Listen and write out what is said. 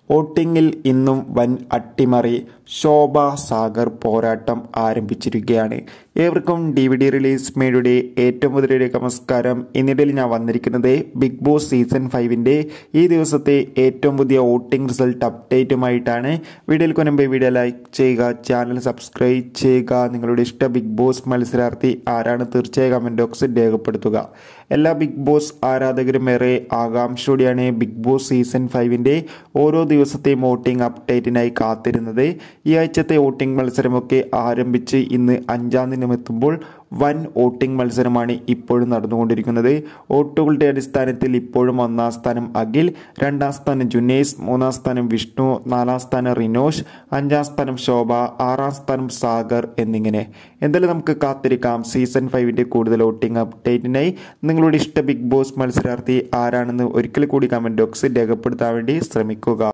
വോട്ടിങ്ങിൽ ഇന്നും വൻ അട്ടിമറി ശോഭ സാഗർ പോരാട്ടം ആരംഭിച്ചിരിക്കുകയാണ് ഏവർക്കും ഡി വി ഡി റിലീസ് മേയുടെ ഏറ്റവും മുതലേക്ക് നമസ്കാരം എന്നിടയിൽ ഞാൻ വന്നിരിക്കുന്നത് ബിഗ് ബോസ് സീസൺ ഫൈവിൻ്റെ ഈ ദിവസത്തെ ഏറ്റവും പുതിയ വോട്ടിംഗ് റിസൾട്ട് അപ്ഡേറ്റുമായിട്ടാണ് വീഡിയോയിൽ കൊനുമ്പ് വീഡിയോ ലൈക്ക് ചെയ്യുക ചാനൽ സബ്സ്ക്രൈബ് ചെയ്യുക നിങ്ങളുടെ ഇഷ്ട ബിഗ് ബോസ് മത്സരാർത്ഥി ആരാണ് തീർച്ചയായും കമൻറ്റ് ബോക്സിൽ രേഖപ്പെടുത്തുക എല്ലാ ബിഗ് ബോസ് ആരാധകരും ഏറെ ആകാംക്ഷയോടെയാണ് ബിഗ് ബോസ് സീസൺ ഫൈവിൻ്റെ ഓരോ ദിവസത്തെയും വോട്ടിംഗ് അപ്ഡേറ്റിനായി കാത്തിരുന്നത് ഈ ആഴ്ചത്തെ വോട്ടിംഗ് മത്സരമൊക്കെ ആരംഭിച്ച് ഇന്ന് അഞ്ചാം ദിനം എത്തുമ്പോൾ വൻ വോട്ടിംഗ് മത്സരമാണ് ഇപ്പോഴും നടന്നുകൊണ്ടിരിക്കുന്നത് വോട്ടുകളുടെ അടിസ്ഥാനത്തിൽ ഇപ്പോഴും ഒന്നാം സ്ഥാനം അഖിൽ രണ്ടാം സ്ഥാനം ജുനേസ് മൂന്നാം സ്ഥാനം വിഷ്ണു നാലാം സ്ഥാനം റിനോഷ് അഞ്ചാം സ്ഥാനം ശോഭ ആറാം സ്ഥാനം സാഗർ എന്നിങ്ങനെ എന്തായാലും നമുക്ക് കാത്തിരിക്കാം സീസൺ ഫൈവിൻ്റെ കൂടുതൽ വോട്ടിംഗ് അപ്ഡേറ്റിനായി നിങ്ങളുടെ ഇഷ്ട ബിഗ് ബോസ് മത്സരാർത്ഥി ആരാണെന്ന് ഒരിക്കൽ കൂടി കമൻറ്റ് ബോക്സിൽ രേഖപ്പെടുത്താൻ വേണ്ടി ശ്രമിക്കുക